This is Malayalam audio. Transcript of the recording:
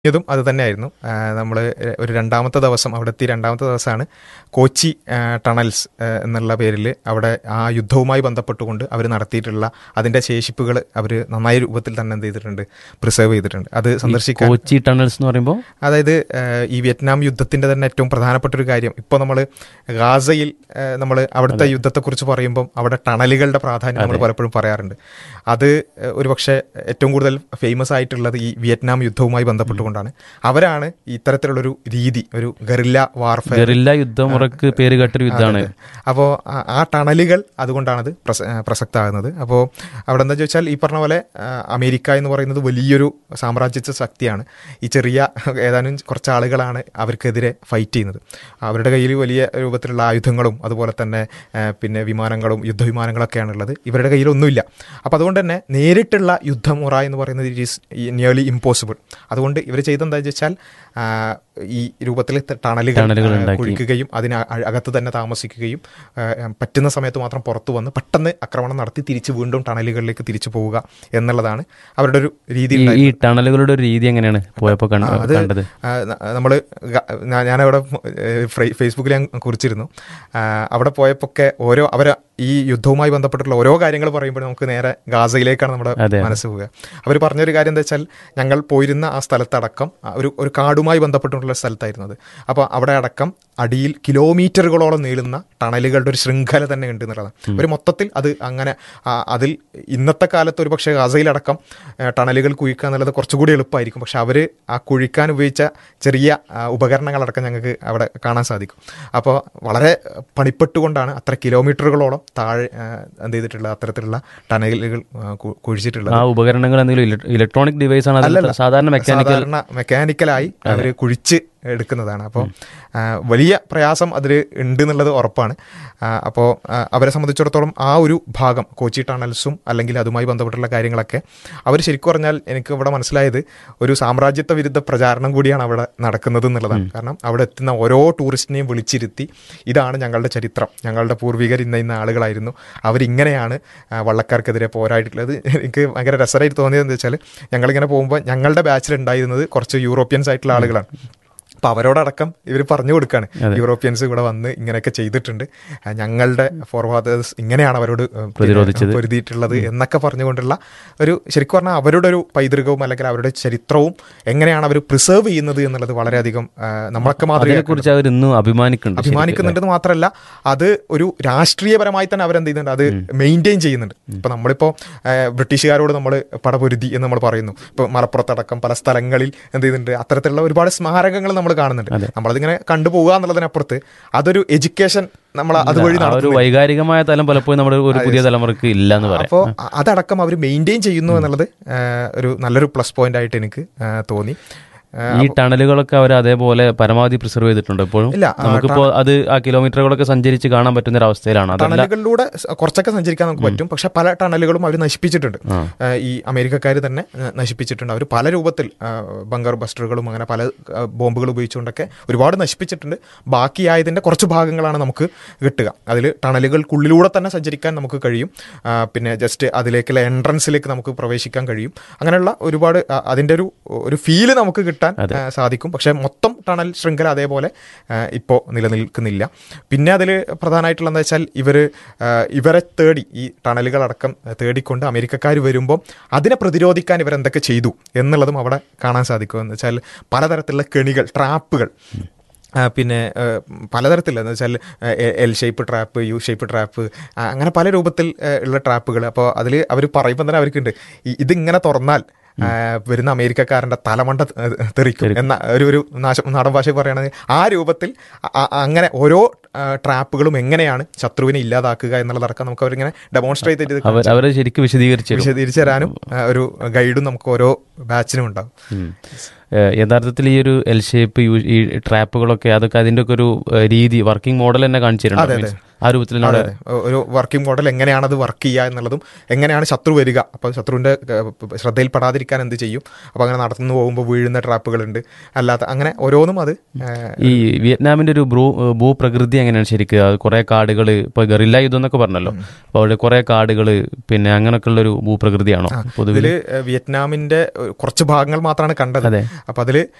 ഇതും അത് തന്നെയായിരുന്നു നമ്മൾ ഒരു രണ്ടാമത്തെ ദിവസം അവിടെ എത്തി രണ്ടാമത്തെ ദിവസമാണ് കോച്ചി ആ, ടണൽസ് ആ, എന്നുള്ള പേരിൽ അവിടെ ആ യുദ്ധവുമായി ബന്ധപ്പെട്ടുകൊണ്ട് അവർ നടത്തിയിട്ടുള്ള അതിൻ്റെ ശേഷിപ്പുകൾ അവർ നന്നായ രൂപത്തിൽ തന്നെ എന്ത് ചെയ്തിട്ടുണ്ട് പ്രിസർവ് ചെയ്തിട്ടുണ്ട് അത് സന്ദർശിക്കാൻ കോച്ചി ടണൽസ് എന്ന് പറയുമ്പോൾ അതായത് ആ, ഈ വിയറ്റ്നാം യുദ്ധത്തിന്റെ തന്നെ ഏറ്റവും പ്രധാനപ്പെട്ട ഒരു കാര്യം ഇപ്പോൾ നമ്മൾ ഗാസയിൽ നമ്മൾ അവിടുത്തെ യുദ്ധത്തെക്കുറിച്ച് പറയുമ്പം അവിടെ ടണലുകളുടെ പ്രാധാന്യം നമ്മൾ പലപ്പോഴും പറയാറുണ്ട് അത് ആ, ഒരുപക്ഷെ ഏറ്റവും കൂടുതൽ ഫേമസ് ആയിട്ടുള്ളത് ഈ വിയറ്റ്നാം യുദ്ധവുമായി ബന്ധപ്പെട്ടുകൊണ്ടാണ് അവരാണ് ഇത്തരത്തിലുള്ളൊരു രീതി ഒരു ഗറില്ല വാർഫെയർ ഗറില്ല യുദ്ധമുറക്ക് പേര് കേട്ടൊരു യുദ്ധമാണ് അപ്പോൾ ആ ടണലുകൾ അതുകൊണ്ടാണത് പ്രസ ആ, പ്രസക്തമാകുന്നത് അപ്പോൾ അവിടെ എന്താ ചോദിച്ചാൽ ഈ പറഞ്ഞ പോലെ ആ, അമേരിക്ക എന്ന് പറയുന്നത് വലിയൊരു സാമ്രാജ്യത്വ ശക്തിയാണ് ഈ ചെറിയ ഏതാനും കുറച്ച് ആളുകളാണ് അവർക്കെതിരെ ഫൈറ്റ് ചെയ്യുന്നത് അവരുടെ കയ്യിൽ വലിയ രൂപത്തിലുള്ള ആയുധങ്ങളും അതുപോലെ തന്നെ ആ, പിന്നെ വിമാനങ്ങളും യുദ്ധവിമാനങ്ങളൊക്കെയാണ് ഉള്ളത് ഇവരുടെ കയ്യിലൊന്നുമില്ല അപ്പോൾ അതുകൊണ്ട് തന്നെ നേരിട്ടുള്ള യുദ്ധമുറ എന്ന് പറയുന്നത് ഇറ്റ് ഈസ് നിയർലി ഇമ്പോസിബിൾ അതുകൊണ്ട് ഇവർ ചെയ്തെന്താണെന്ന് വെച്ചാൽ ആ, ഈ രൂപത്തിൽ ടണലുകൾ ടണലുകൾ ആ, ഉണ്ടാക്കി. കുഴിക്കുകയും അതിന് അ- അകത്ത് തന്നെ താമസിക്കുകയും ആ, പറ്റുന്ന സമയത്ത് മാത്രം പുറത്തു വന്ന് പെട്ടെന്ന് ആക്രമണം നടത്തി തിരിച്ച് വീണ്ടും ടണലുകളിലേക്ക് തിരിച്ചു പോവുക എന്നുള്ളതാണ് അവരുടെ ഒരു രീതി ഈ- ഈ ടണലുകളുടെ ഒരു രീതി എങ്ങനെയാണ് പോയപ്പോ കണ്ട- അത് കണ്ടത് നമ്മൾ ഞാനവിടെ ഫ്രൈ- ഫേസ്ബുക്കിൽ ഞാൻ കുറിച്ചിരുന്നു ആ, അവിടെ പോയപ്പോഴൊക്കെ ഓരോ അവരെ ഈ യുദ്ധവുമായി ബന്ധപ്പെട്ടിട്ടുള്ള ഓരോ കാര്യങ്ങൾ പറയുമ്പോൾ നമുക്ക് നേരെ ഗാസയിലേക്കാണ് നമ്മുടെ അതെ. മനസ്സ് പോവുക അവർ പറഞ്ഞൊരു കാര്യം എന്താ വെച്ചാൽ ഞങ്ങൾ പോയിരുന്ന ആ സ്ഥലത്തടക്കം ആ ഒരു ഒരു കാടുമായി ബന്ധപ്പെട്ടിട്ടുള്ള സ്ഥലത്തായിരുന്നു അത് അപ്പോൾ അവിടെ അടക്കം അടിയിൽ കിലോമീറ്ററുകളോളം നീളുന്ന ടണലുകളുടെ ഒരു ശൃംഖല തന്നെ ഉണ്ട് എന്നുള്ളതാണ് ഒരു മൊത്തത്തിൽ അത് അങ്ങനെ ആ, അതിൽ ഇന്നത്തെ കാലത്ത് ഒരു പക്ഷേ ഗാസയിലടക്കം ആ, ടണലുകൾ കുഴിക്കുക എന്നുള്ളത് കുറച്ചുകൂടി എളുപ്പമായിരിക്കും പക്ഷെ അവർ ആ കുഴിക്കാൻ ഉപയോഗിച്ച ചെറിയ ആ, ഉപകരണങ്ങളടക്കം ഞങ്ങൾക്ക് അവിടെ കാണാൻ സാധിക്കും അപ്പോൾ വളരെ പണിപ്പെട്ടുകൊണ്ടാണ് അത്ര കിലോമീറ്ററുകളോളം താഴെ ആ, എന്ത് ചെയ്തിട്ടുള്ള അത്തരത്തിലുള്ള ടണലുകൾ ആ, കു- കുഴിച്ചിട്ടുള്ളത് ആ ഉപകരണങ്ങൾ എന്തെങ്കിലും ഇലക്ട്രോണിക് ഡിവൈസ് ആണ് അതിൽ അല്ലല്ല. സാധാരണ മെക്കാനിക്കൽ സാധാരണ മെക്കാനിക്കലായി അവർ കുഴിച്ച് എടുക്കുന്നതാണ് അപ്പോൾ വലിയ പ്രയാസം അതിൽ ഉണ്ട് എന്നുള്ളത് ഉറപ്പാണ് അപ്പോൾ അവരെ സംബന്ധിച്ചിടത്തോളം ആ ഒരു ഭാഗം കോച്ചി ടണൽസും അല്ലെങ്കിൽ അതുമായി ബന്ധപ്പെട്ടുള്ള കാര്യങ്ങളൊക്കെ അവർ ശരിക്കും പറഞ്ഞാൽ എനിക്ക് ഇവിടെ മനസ്സിലായത് ഒരു സാമ്രാജ്യത്വ വിരുദ്ധ പ്രചാരണം കൂടിയാണ് അവിടെ നടക്കുന്നത് എന്നുള്ളതാണ് കാരണം അവിടെ എത്തുന്ന ഓരോ ടൂറിസ്റ്റിനെയും വിളിച്ചിരുത്തി ഇതാണ് ഞങ്ങളുടെ ചരിത്രം ഞങ്ങളുടെ പൂർവികർ ഇന്ന ഇന്ന ആളുകളായിരുന്നു അവരിങ്ങനെയാണ് ആ, വള്ളക്കാർക്കെതിരെ പോരായിട്ടുള്ളത് എനിക്ക് ഭയങ്കര രസമായിട്ട് തോന്നിയത് എന്താ വെച്ചാൽ ഞങ്ങളിങ്ങനെ പോകുമ്പോൾ ഞങ്ങളുടെ ബാച്ചിൽ ഉണ്ടായിരുന്നത് കുറച്ച് യൂറോപ്യൻസ് ആയിട്ടുള്ള ആളുകളാണ് അപ്പോൾ അവരോടടക്കം ഇവർ പറഞ്ഞു കൊടുക്കുകയാണ് യൂറോപ്യൻസ് ഇവിടെ വന്ന് ഇങ്ങനെയൊക്കെ ചെയ്തിട്ടുണ്ട് ആ, ഞങ്ങളുടെ ഫോർവാദേഴ്സ് ഇങ്ങനെയാണ് അവരോട് ഏഹ്, പിന്നെ പ്രതിരോധിച്ചത്. പൊരുതിയിട്ടുള്ളത് എന്നൊക്കെ പറഞ്ഞുകൊണ്ടുള്ള ഒരു ശരിക്കും പറഞ്ഞാൽ അവരുടെ ഒരു പൈതൃകവും അല്ലെങ്കിൽ അവരുടെ ചരിത്രവും എങ്ങനെയാണ് അവർ പ്രിസർവ് ചെയ്യുന്നത് എന്നുള്ളത് വളരെയധികം ആ, നമ്മളൊക്കെ മാതൃക അതിനെ കുറിച്ച് അവർ ഇന്നും അഭിമാനിക്കുന്നുണ്ട് ശരിക്കും. അഭിമാനിക്കുന്നുണ്ടെന്ന് മാത്രമല്ല അത് ഒരു രാഷ്ട്രീയപരമായി തന്നെ അവരെന്ത് ചെയ്യുന്നുണ്ട് അത് മെയിൻറ്റെയിൻ ചെയ്യുന്നുണ്ട് ഇപ്പൊ നമ്മളിപ്പോ ആ, ബ്രിട്ടീഷുകാരോട് നമ്മൾ പടപൊരുതി എന്ന് നമ്മൾ പറയുന്നു ഇപ്പൊ മലപ്പുറത്തടക്കം പല സ്ഥലങ്ങളിൽ എന്ത് ചെയ്യുന്നുണ്ട് അത്തരത്തിലുള്ള ഒരുപാട് സ്മാരകങ്ങൾ നമ്മൾ കാണുന്നുണ്ട് നമ്മളതിങ്ങനെ കണ്ടുപോകുക എന്നുള്ളതിനപ്പുറത്ത് അതൊരു എഡ്യൂക്കേഷൻ നമ്മൾ അതുവഴി ആ ഒരു നടത്തുന്നു വൈകാരികമായ തലം പലപ്പോഴും നമ്മുടെ ഒരു പുതിയ തലമുറക്ക് ഇല്ല എന്ന് പറയാം അപ്പോൾ അതടക്കം അവർ മെയിൻറ്റെയിൻ ചെയ്യുന്നു എന്നുള്ളത് ആ, ഒരു നല്ലൊരു പ്ലസ് പോയിന്റ് ആയിട്ട് എനിക്ക് ആ, തോന്നി ആ, ഈ ടണലുകളൊക്കെ അവർ അതേപോലെ പരമാവധി പ്രിസർവ് ചെയ്തിട്ടുണ്ട് ഇപ്പോഴും ഇല്ല, ആ, നമുക്കിപ്പോ അത് ആ കിലോമീറ്ററുകളൊക്കെ സഞ്ചരിച്ച് കാണാൻ പറ്റുന്ന ഒരു അവസ്ഥയിലാണ് അതല്ല ടണലുകളിലൂടെ സ- കുറച്ചൊക്കെ സഞ്ചരിക്കാൻ നമുക്ക് പറ്റും പക്ഷെ പല ടണലുകളും അവർ നശിപ്പിച്ചിട്ടുണ്ട് ആ, ഈ അമേരിക്കക്കാർ തന്നെ ആ, നശിപ്പിച്ചിട്ടുണ്ട് അവർ പല രൂപത്തിൽ ആ, ബങ്കർ ബസ്റ്ററുകളും അങ്ങനെ പല ആ, ബോംബുകൾ ഉപയോഗിച്ചുകൊണ്ടൊക്കെ ഒരുപാട് നശിപ്പിച്ചിട്ടുണ്ട് ബാക്കിയായതിൻ്റെ കുറച്ച് ഭാഗങ്ങളാണ് നമുക്ക് കിട്ടുക അതിൽ ടണലുകൾക്കുള്ളിലൂടെ തന്നെ സഞ്ചരിക്കാൻ നമുക്ക് കഴിയും ആ, പിന്നെ ജസ്റ്റ് അതിലേക്കുള്ള എൻട്രൻസിലേക്ക് നമുക്ക് പ്രവേശിക്കാൻ കഴിയും അങ്ങനെയുള്ള ഒരുപാട് ആ, അതിൻ്റെ ഒരു ഒരു ഫീല് നമുക്ക് കിട്ടാൻ ആ, സാധിക്കും പക്ഷേ മൊത്തം ടണൽ ശൃംഖല അതേപോലെ ഇപ്പോൾ നിലനിൽക്കുന്നില്ല പിന്നെ അതിൽ പ്രധാനമായിട്ടുള്ള എന്താ വെച്ചാൽ ഇവർ ഇവരെ തേടി ഈ ടണലുകളടക്കം തേടിക്കൊണ്ട് അമേരിക്കക്കാർ വരുമ്പോൾ അതിനെ പ്രതിരോധിക്കാൻ ഇവരെന്തൊക്കെ ചെയ്തു എന്നുള്ളതും അവിടെ കാണാൻ സാധിക്കും എന്ന് വെച്ചാൽ പലതരത്തിലുള്ള കെണികൾ ട്രാപ്പുകൾ ആ, പിന്നെ ആ, പലതരത്തിലുള്ള എന്ന് വെച്ചാൽ L shape trap U shape trap ആ, അങ്ങനെ പല രൂപത്തിൽ ആ, ഉള്ള ട്രാപ്പുകൾ അപ്പോൾ അതിൽ അവർ പറയുമ്പോൾ തന്നെ അവർക്കുണ്ട് ഈ ഇതിങ്ങനെ തുറന്നാൽ ആ, വരുന്ന അമേരിക്കക്കാരൻ്റെ തലമണ്ട തെ- തെറിക്കും എന്ന ഒരു ഒരു നാശ നാടൻ ഭാഷ പറയുകയാണെങ്കിൽ ആ രൂപത്തിൽ അ- അ- അങ്ങനെ ഓരോ ആ, ട്രാപ്പുകളും എങ്ങനെയാണ് ശത്രുവിനെ ഇല്ലാതാക്കുക എന്നുള്ളതടക്കം നമുക്ക് അവരിങ്ങനെ ഡെമോൺസ്ട്രേറ്റ് ചെയ്ത് അവർ അവരെ ശരിക്കും വിശദീകരിച്ചു വിശദീകരിച്ചു തരാനും ആ, ഒരു ഗൈഡും നമുക്ക് ഓരോ ബാച്ചിനും ഉണ്ടാവും ഉം. ഏഹ് യഥാർത്ഥത്തിൽ ഈ ഒരു എൽ ഷേപ്പ് യു ഈ ട്രാപ്പുകളൊക്കെ അതൊക്കെ അതിന്റെ ഒക്കെ ഒരു ഏഹ് രീതി വർക്കിംഗ് മോഡൽ തന്നെ കാണിച്ചിട്ടുണ്ട് Means ആ രൂപത്തിൽ അതെ, നമ്മുടെ അതെ. ഒരു വർക്കിംഗ് മോഡൽ എങ്ങനെയാണ് അത് വർക്ക് ചെയ്യുക എന്നുള്ളതും എങ്ങനെയാണ് ശത്രു വരിക അപ്പോൾ ശത്രുവിൻ്റെ ശ്രദ്ധയിൽപ്പെടാതിരിക്കാൻ എന്ത് ചെയ്യും അപ്പോൾ അങ്ങനെ നടന്നു പോകുമ്പോൾ വീഴുന്ന ട്രാപ്പുകളുണ്ട് അല്ലാത്ത അങ്ങനെ ഓരോന്നും അത് ആ, ഈ വിയറ്റ്നാമിന്റെ ഒരു ഭൂ ഭൂപ്രകൃതി എങ്ങനെയാണ് ശരിക്കും അത് കുറെ കാടുകൾ ഇപ്പൊ ഗറില്ല യുദ്ധം എന്നൊക്കെ പറഞ്ഞല്ലോ അപ്പൊ അവിടെ കുറെ കാടുകൾ പിന്നെ അങ്ങനെയൊക്കെ ഉള്ള ഒരു ഭൂപ്രകൃതിയാണോ പൊതുവിൽ ഇതില് വിയറ്റ്നാമിന്റെ ഏഹ്, കുറച്ച് ഭാഗങ്ങൾ മാത്രമാണ് കണ്ടത് അതെ. അപ്പോൾ അതിൽ